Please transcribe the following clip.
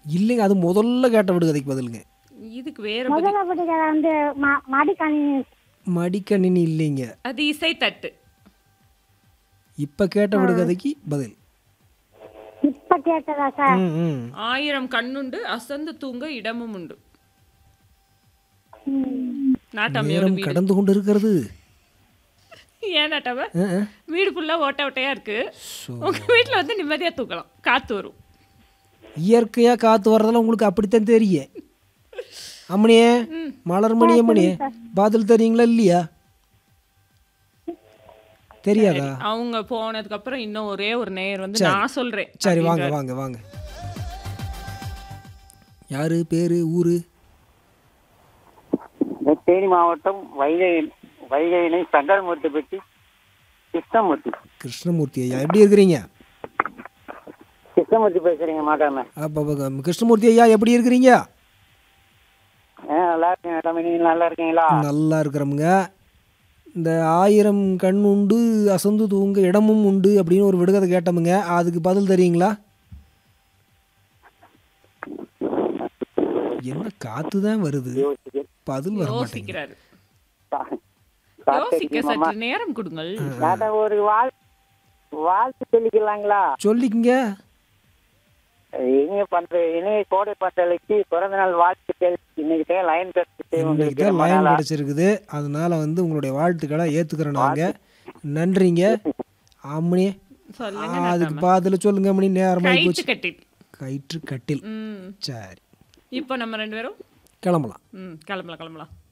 இல்லைங்க அது முதல்ல கேட்ட விடுகதைக்கு பதிலுங்க இதுக்கு வேற பதில் முதல்ல படிக்கிற வந்து ம- மடிக்கணினி மடிக்கணினி இல்லைங்க அது இசை தட்டு இப்போ கேட்ட விடுகதைக்கு பதில் இப்ப கேட்டதா சார் ம் ம் ஆயிரம் கண்ணுண்டு அசந்து தூங்க இடமும் உண்டு நாட்டாமையோட நேரம் வீடு கடந்து கொண்டு இருக்கிறது ஏன் நாட்டாம ஆ, ஆ. வீடு ஃபுல்லா ஓட்ட ஓட்டையா இருக்கு ஸோ உங்க வீட்டுல வந்து நிம்மதியா தூக்கலாம் காத்து வரும் இயற்கையாக காற்று வர்றதெல்லாம் உங்களுக்கு அப்படித்தான் தெரியும் அம்மணியே மலர்மணி அம்மணியே பதில் தெரியுங்களா இல்லையா தெரியாதா அவங்க போனதுக்கு அப்புறம் இன்னும் ஒரே ஒரு நேயர் வந்து நான் சொல்றேன் சரி வாங்க வாங்க வாங்க யாரு பேரு ஊரு தேனி மாவட்டம் வைகை வைகை இணை சங்கரமூர்த்தி பெட்டி கிருஷ்ணமூர்த்தி கிருஷ்ணமூர்த்தி ஐயா எப்படி இருக்கிறீங்க கிருஷ்ணமூர்த்தி பேசுறீங்க மாட்டாம அப்போ அப்போ, கிருஷ்ணமூர்த்தி ஐயா எப்படி இருக்கிறீங்க ஆ நல்லா இருக்கேன் மேடம் நீங்க நல்லா இருக்கீங்களா நல்லா இருக்கிறோமுங்க இந்த ஆயிரம் கண் உண்டு அசந்து தூங்க இடமும் உண்டு அப்படின்னு ஒரு விடுகதை கேட்டோமுங்க அதுக்கு பதில் தெரியுங்களா என்ன காத்து தான் வருது யோசிக்க பதில் வர மாட்டேங்குது யோசிக்கிறாரு கா- காத்து யோசிக்க அடிக்குமாமா. சற்று நேரம் கொடுங்கள் தாத்தா ஒரு வாழ் வாழ்த்து சொல்லிக்கலாங்களா சொல்லிக்கங்க இனிய பண்ற இணைய கோடை பந்தலைக்கு பிறந்த நாள் வாழ்த்துக்கள் இன்னைக்கு தான் லைன் இன்னைக்கு உங்களுக்கு தான் ரொம்ப லைன் நாளா. கிடச்சிருக்குது அதனால வந்து உங்களுடைய வாழ்த்துக்களை ஏற்றுக்கிறோம் நாங்கள் நன்றிங்க அம்மணி சொல்லுங்க ஆ, அதுக்கு பதில் சொல்லுங்க அம்மணி நேரமாகி கைத்து போச்சு கட்டில் கயிற்று கட்டில் ம் சரி இப்போ நம்ம ரெண்டு பேரும் கிளம்பலாம் ம் கிளம்பலாம் கிளம்பலாம்